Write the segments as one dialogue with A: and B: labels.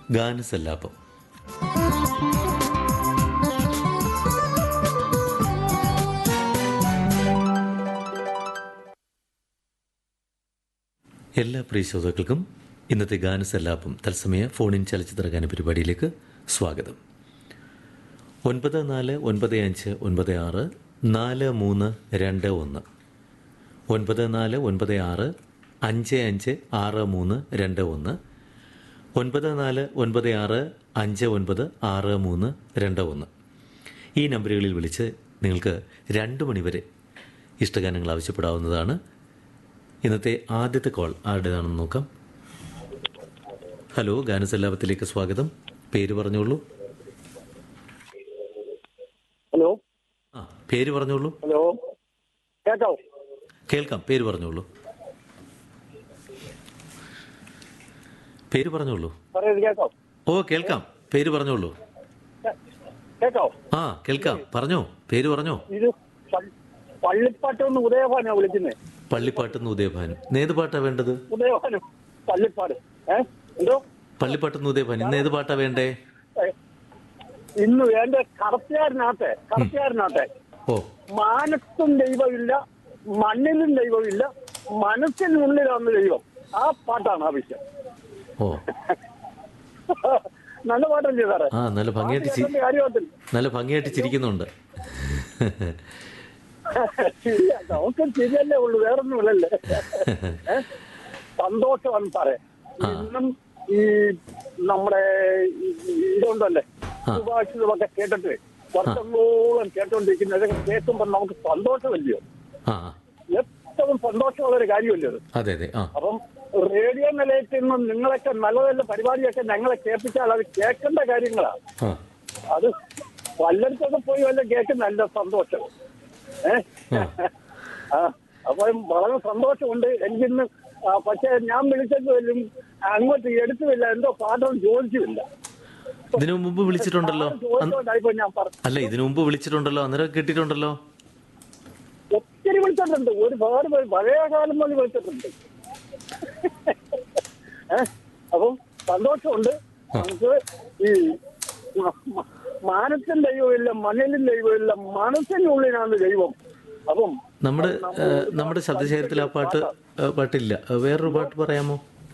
A: ഗാനസല്ലാപം എല്ലാ പ്രിയ ശ്രോതാക്കൾക്കും ഇന്നത്തെ ഗാനസല്ലാപം തത്സമയ ഫോണിൻ ചലച്ചിത്ര ഗാന പരിപാടിയിലേക്ക് സ്വാഗതം ഒൻപത് നാല് ഒൻപത് അഞ്ച് ഒൻപത് ആറ് നാല് മൂന്ന് രണ്ട് ഒന്ന് ഒൻപത് നാല് ഒൻപത് ആറ് അഞ്ച് അഞ്ച് ആറ് മൂന്ന് രണ്ട് ഒന്ന് ഒൻപത് നാല് ഒൻപത് ആറ് അഞ്ച് ഒൻപത് ആറ് മൂന്ന് രണ്ട് ഒന്ന് ഈ നമ്പറുകളിൽ വിളിച്ച് നിങ്ങൾക്ക് രണ്ട് മണിവരെ ഇഷ്ടഗാനങ്ങൾ ആവശ്യപ്പെടാവുന്നതാണ് ഇന്നത്തെ ആദ്യത്തെ കോൾ ആരുടേതാണെന്ന് നോക്കാം ഹലോ ഗാനസല്ലാപത്തിലേക്ക് സ്വാഗതം പേര് പറഞ്ഞോളൂ
B: ഹലോ
A: ആ പേര് പറഞ്ഞോളൂ
B: ഹലോ കേട്ടോ
A: കേൾക്കാം പേര് പറഞ്ഞോളൂ പേര് പറഞ്ഞോളൂ
B: പറയുന്നത് കേട്ടോ
A: ഓ കേൾക്കാം പേര് പറഞ്ഞോളൂ
B: കേട്ടോ
A: ആ കേൾക്കാം പറഞ്ഞോ പേര് പറഞ്ഞോ
B: ഇത് പ- പള്ളിപ്പാട്ടൊന്ന് ഉദയഭാനാ വിളിക്കുന്നത്
A: പള്ളിപ്പാട്ടുന്ന് ഉദയഭാനു ഏത് പാട്ടാ വേണ്ടത്
B: ഉദയഭാനം പള്ളിപ്പാട് ഏ എന്തോ
A: പള്ളിപ്പാട്ടുന്ന് ഉദയഭാനു ഇന്ന് ഏത് പാട്ടാ വേണ്ടേ
B: ഏ, ഇന്ന് വേണ്ട കറക്റ്റുകാരനാട്ടെ കറക്റ്റുകാരനാട്ടെ
A: ഓ
B: മാനത്തും ദൈവമില്ല മണ്ണിലും ദൈവമില്ല മനസ്സിനുള്ളിലാണ് ദൈവം ആ പാട്ടാണ് ആവശ്യം
A: ഓ
B: നല്ല പാട്ടല്ലേ സാറേ
A: ആ നല്ല ഭംഗിയായിട്ട് ചി-
B: കാര്യത്തില്ല
A: നല്ല ഭംഗിയായിട്ട് ചിരിക്കുന്നുണ്ട്
B: ശരിയാ നമുക്ക് ശരിയല്ലേ ഉള്ളൂ വേറൊന്നുമില്ലല്ലേ ഏ? സന്തോഷമാണ് സാറേ ഇന്നും ഈ നമ്മുടെ ഈ- ഈ ഇതുണ്ടല്ലേ
A: ആ.
B: സുഭാഷിതമൊക്കെ കേട്ടിട്ട് വർഷങ്ങളോളം കേട്ടോണ്ടിരിക്കുന്ന ഇതൊക്കെ കേൾക്കുമ്പോൾ നമുക്ക് സന്തോഷമല്ലയോ
A: ആ ആ.
B: ഏറ്റവും സന്തോഷമുള്ള ഒരു കാര്യമല്ലേ അത്
A: അതെ അതെ ആ
B: അപ്പം റേഡിയോ നിലയത്തിൽ നിന്നും നിങ്ങളൊക്കെ നല്ല നല്ല പരിപാടിയൊക്കെ ഞങ്ങളെ കേൾപ്പിച്ചാൽ അത് കേൾക്കേണ്ട കാര്യങ്ങളാണ്
A: ആ
B: അത് വല്ലയിടത്തൊക്കെ പോയി വല്ല കേൾക്കുന്ന നല്ല സന്തോഷം ഏ
A: ആ.
B: ആ അപ്പൊ വളരെ സന്തോഷമുണ്ട് എനിക്കിന്ന് ആ, പക്ഷേ ഞാൻ വിളിച്ചപ്പോഴും അങ്ങോട്ട് എടുത്തുമില്ല എന്തോ പാട്ടൊന്നും ചോദിച്ചുമില്ല
A: ഇതിനു മുമ്പ് വിളിച്ചിട്ടുണ്ടല്ലോ അന്ന്-
B: ചോദിച്ചോണ്ടായിപ്പോ ഞാൻ പറഞ്ഞു
A: അല്ല ഇതിനു മുമ്പ് വിളിച്ചിട്ടുണ്ടല്ലോ അന്നേരം കിട്ടിയിട്ടുണ്ടല്ലോ
B: ഒത്തിരി വിളിച്ചിട്ടുണ്ട് ഒരുപാട് പേര് പഴയ കാലം മുതൽ വിളിച്ചിട്ടുണ്ട് ഏ അപ്പം സന്തോഷമുണ്ട് നമുക്ക് ഈ മ- മ- മാനത്തിൻ ദൈവമില്ല മണ്ണിലും ദൈവമില്ല മനസ്സിനുള്ളിലാണ് ദൈവം അപ്പം
A: നമ്മുടെ ഏ, നമ്മുടെ ശബ്ദശേഖരത്തിൽ ആ പാട്ട് ഏ, പാട്ടില്ല ഏ, വേറൊരു പാട്ട് പറയാമോ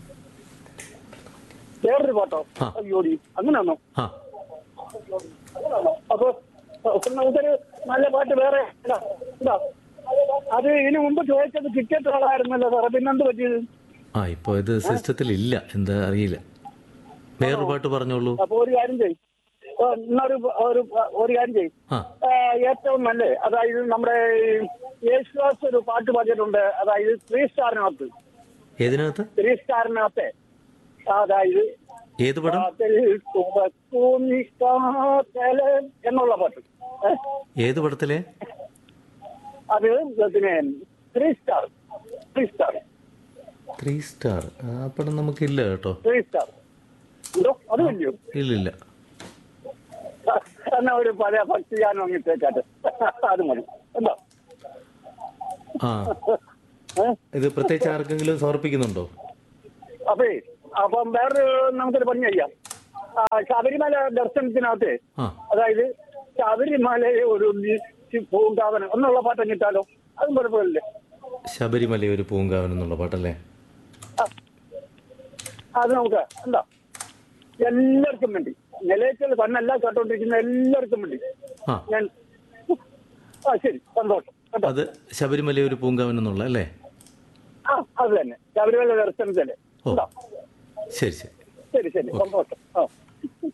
B: വേറൊരു പാട്ടോ
A: ആ.
B: അയ്യോടി അങ്ങനെയാണോ
A: ആ
B: അപ്പൊ അപ്പൊ നമുക്കൊരു നല്ല പാട്ട് വേറെ ഇതാ, ഇതാ. അത് ഇതിനു മുമ്പ് ചോദിച്ചത് ടിക്കറ്റ് ആളായിരുന്നല്ലോ സാറേ പിന്നെന്ത് പറ്റിയത്
A: ആ ഇപ്പൊ ഇത് സിസ്റ്റത്തിൽ ഇല്ല എന്താ അറിയില്ല വേറൊരു പാട്ട് പറഞ്ഞോളൂ
B: അപ്പൊ ഒരു കാര്യം ചെയ്യും എന്നൊരു ഒരു ഒരു കാര്യം ചെയ്യും
A: ആ
B: ആ, ഏറ്റവും നല്ല അതായത് നമ്മുടെ ഈ യേശുദാസ് ഒരു പാട്ട് പാടിയിട്ടുണ്ട് അതായത് ത്രീ സ്റ്റാറിനകത്ത്
A: ഏതിനകത്ത്
B: ത്രീ സ്റ്റാറിനകത്തെ അതായത്
A: ഏത് പടം
B: കാതിൽ തുറക്കൂന്നിക്കാത്തല് എന്നുള്ള പാട്ട് ഏ?
A: ഏത് പടത്തിലെ
B: അത് പിന്നെ three star three star
A: three star ആ പടം നമുക്കില്ല കേട്ടോ
B: ത്രീ സ്റ്റാർ എന്തോ അത് വലിയോ
A: ഇല്ലില്ല
B: എന്നാ ഒരു പഴയ ഭക്തിഗാനം അങ്ങിട്ടേക്കാട്ടെ അത് മതി എന്താ
A: ആ
B: ഏ?
A: ഇത് പ്രത്യേകിച്ച് ആർക്കെങ്കിലും സമർപ്പിക്കുന്നുണ്ടോ
B: അപ്പേ അപ്പം വേറെ നമുക്കൊരു പണി ചെയ്യാം ആ, ശബരിമല ദർശനത്തിനകത്ത്
A: ആ
B: അതായത് ശബരിമലയെ ഒരു പൂങ്കാവനം എന്നുള്ള പാട്ട് കിട്ടാലോ അതും കുഴപ്പമില്ലേ
A: ശബരിമല ഒരു പൂങ്കാവൻ എന്നുള്ള പാട്ടല്ലേ
B: അത് നമുക്ക് എന്താ എല്ലാവർക്കും വേണ്ടി നിലയത്തിൽ തന്നല്ല കേട്ടോണ്ടിരിക്കുന്ന എല്ലാവർക്കും വേണ്ടി
A: ആ
B: ഞാൻ ആ ശരി സന്തോഷം കേട്ടോ
A: അത് ശബരിമല ഒരു പൂങ്കാവൻ എന്നുള്ള അല്ലേ
B: ആ അത് തന്നെ ശബരിമല ദർശനത്തില്
A: ഓ
B: എന്താ
A: ശരി ശരി
B: ശരി ശരി സന്തോഷം ആ